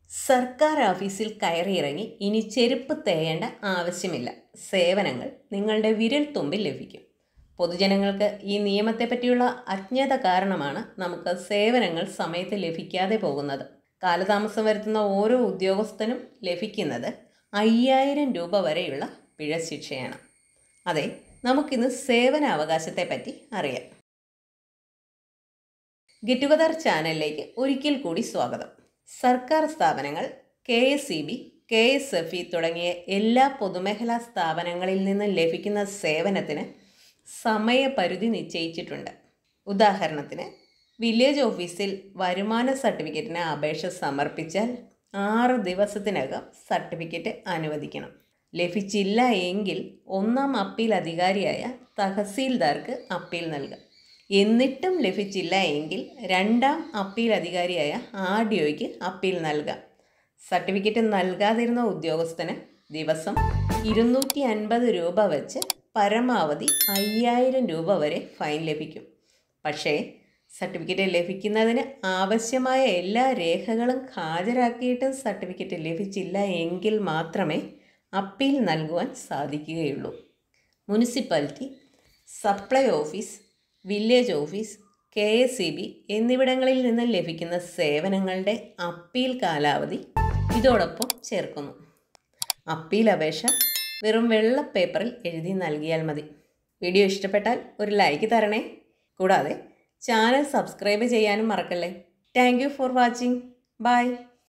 സർക്കാർ ഓഫീസിൽ കയറിയിറങ്ങി ഇനി ചെരുപ്പ് തേയേണ്ട ആവശ്യമില്ല സേവനങ്ങൾ നിങ്ങളുടെ വിരൽ തുമ്പിൽ ലഭിക്കും പൊതുജനങ്ങൾക്ക് ഈ നിയമത്തെ പറ്റിയുള്ള അജ്ഞത കാരണമാണ് നമുക്ക് സേവനങ്ങൾ സമയത്ത് ലഭിക്കാതെ പോകുന്നത് കാലതാമസം വരുത്തുന്ന ഓരോ ഉദ്യോഗസ്ഥനും ലഭിക്കുന്നത് അയ്യായിരം രൂപ വരെയുള്ള പിഴ ശിക്ഷയാണ് അതെ നമുക്കിന്ന് സേവന അവകാശത്തെ പറ്റി അറിയാം ഗെറ്റ് ടുഗദർ ചാനലിലേക്ക് ഒരിക്കൽ കൂടി സ്വാഗതം സർക്കാർ സ്ഥാപനങ്ങൾ K S E B K S F E തുടങ്ങിയ എല്ലാ പൊതുമേഖലാ സ്ഥാപനങ്ങളിൽ നിന്നും ലഭിക്കുന്ന സേവനത്തിന് സമയപരിധി നിശ്ചയിച്ചിട്ടുണ്ട് ഉദാഹരണത്തിന് വില്ലേജ് ഓഫീസിൽ വരുമാന സർട്ടിഫിക്കറ്റിന് അപേക്ഷ സമർപ്പിച്ചാൽ ആറ് ദിവസത്തിനകം സർട്ടിഫിക്കറ്റ് അനുവദിക്കണം ലഭിച്ചില്ല എങ്കിൽ ഒന്നാം അപ്പീൽ അധികാരിയായ തഹസീൽദാർക്ക് അപ്പീൽ നൽകാം എന്നിട്ടും ലഭിച്ചില്ല എങ്കിൽ രണ്ടാം അപ്പീൽ അധികാരിയായ ആർ ഡി ഒയ്ക്ക് അപ്പീൽ നൽകാം സർട്ടിഫിക്കറ്റ് നൽകാതിരുന്ന ഉദ്യോഗസ്ഥന് ദിവസം ഇരുന്നൂറ്റി അൻപത് രൂപ വെച്ച് പരമാവധി അയ്യായിരം രൂപ വരെ ഫൈൻ ലഭിക്കും പക്ഷേ സർട്ടിഫിക്കറ്റ് ലഭിക്കുന്നതിന് ആവശ്യമായ എല്ലാ രേഖകളും ഹാജരാക്കിയിട്ടും സർട്ടിഫിക്കറ്റ് ലഭിച്ചില്ല എങ്കിൽ മാത്രമേ അപ്പീൽ നൽകുവാൻ സാധിക്കുകയുള്ളൂ municipality supply office village office K S E B എന്നിവിടങ്ങളിൽ നിന്ന് ലഭിക്കുന്ന സേവനങ്ങളുടെ അപ്പീൽ കാലാവധി ഇതോടൊപ്പം ചേർക്കുന്നു അപ്പീൽ അപേക്ഷ വെറും വെള്ള പേപ്പറിൽ എഴുതി നൽകിയാൽ മതി വീഡിയോ ഇഷ്ടപ്പെട്ടാൽ ഒരു ലൈക്ക് തരണേ കൂടാതെ ചാനൽ സബ്സ്ക്രൈബ് ചെയ്യാനും മറക്കല്ലേ thank you for watching by